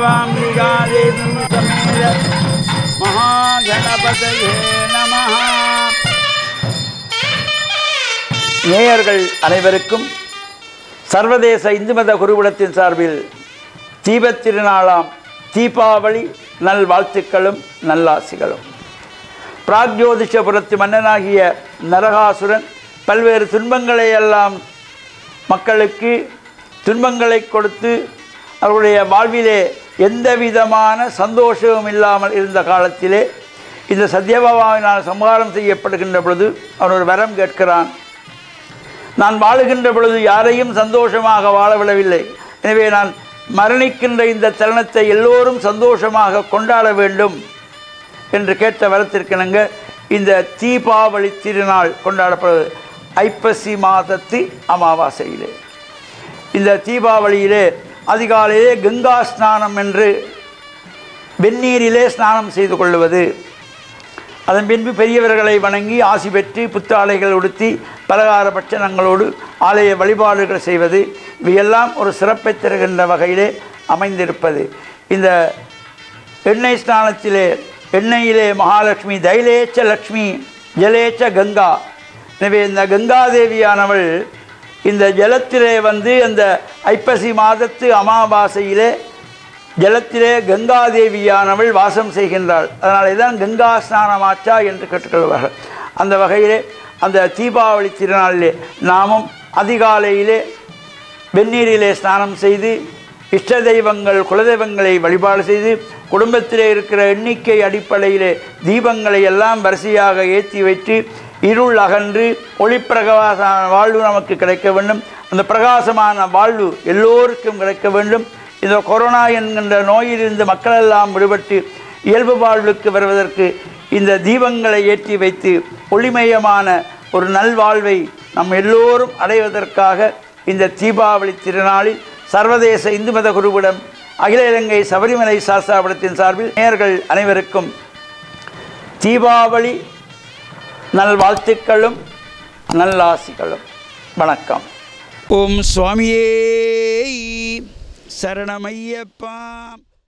தேவாம்பிகா தேவி சமேத மகாகணபதயே நமஹ நேயர்கள் அனைவருக்கும் சர்வதேச இந்து மத குருகுலத்தின் சார்பில் தீபத் திருநாளாம் தீபாவளி நல்வாழ்த்துக்களும் நல்லாசிகளும் பிராக்ஜோதிஷபுரத்து மன்னனாகிய நரகாசுரன் பல்வேறு துன்பங்களை எல்லாம் மக்களுக்கு துன்பங்களை கொடுத்து அவருடைய வாழ்விலே எந்த விதமான சந்தோஷமும் இல்லாமல் இருந்த காலத்திலே இந்த சத்யபாபாவினால் சம்ஹாரம் செய்யப்படுகின்ற பொழுது அவன் ஒரு வரம் கேட்கிறான் நான் வாழுகின்ற பொழுது யாரையும் சந்தோஷமாக வாழ விடவில்லை எனவே நான் மரணிக்கின்ற இந்த தருணத்தை எல்லோரும் சந்தோஷமாக கொண்டாட வேண்டும் என்று கேட்ட வரத்திற்கிணங்க இந்த தீபாவளி திருநாள் கொண்டாடப்படுவது ஐப்பசி மாதத்து அமாவாசையிலே இந்த தீபாவளியிலே அதிகாலையிலே கங்கா ஸ்நானம் என்று வெந்நீரிலே ஸ்நானம் செய்து கொள்வது அதன் பின்பு பெரியவர்களை வணங்கி ஆசி பெற்று புத்தாடைகள் உடுத்தி பலகார பட்சணங்களோடு ஆலய வழிபாடுகள் செய்வது இவையெல்லாம் ஒரு சிறப்பை தருகின்ற வகையிலே அமைந்திருப்பது இந்த எண்ணெய் ஸ்நானத்திலே எண்ணெயிலே மகாலட்சுமி தைலேச்ச லக்ஷ்மி ஜலேச்ச கங்கா எனவே இந்த கங்காதேவியானவள் இந்த ஜலத்திலே வந்து அந்த ஐப்பசி மாதத்து அமாவாசையிலே ஜலத்திலே கங்காதேவியானவள் வாசம் செய்கின்றாள் அதனாலே தான் கங்கா ஸ்நானமாச்சா என்று கேட்டுக்கொள்வார்கள் அந்த வகையிலே அந்த தீபாவளி திருநாளிலே நாமும் அதிகாலையிலே வெந்நீரிலே ஸ்நானம் செய்து இஷ்ட தெய்வங்கள் குலதெய்வங்களை வழிபாடு செய்து குடும்பத்திலே இருக்கிற எண்ணிக்கை அடிப்படையிலே தீபங்களை எல்லாம் வரிசையாக ஏற்றி வைத்து இருள் அகன்று ஒளிப்பிரகாசமான வாழ்வு நமக்கு கிடைக்க வேண்டும் அந்த பிரகாசமான வாழ்வு எல்லோருக்கும் கிடைக்க வேண்டும் இந்த கொரோனா என்கின்ற நோயிலிருந்து மக்களெல்லாம் விடுபட்டு இயல்பு வாழ்வுக்கு வருவதற்கு இந்த தீபங்களை ஏற்றி வைத்து ஒளிமயமான ஒரு நல்வாழ்வை நம் எல்லோரும் அடைவதற்காக இந்த தீபாவளி திருநாளில் சர்வதேச இந்து மத குருவிடம் அகில இலங்கை சபரிமலை சாஸ்தாபுரத்தின் சார்பில் நேயர்கள் அனைவருக்கும் தீபாவளி நல்வாழ்த்துக்களும் நல்லாசிகளும் வணக்கம் ஓம் சுவாமியே சரணமையப்பா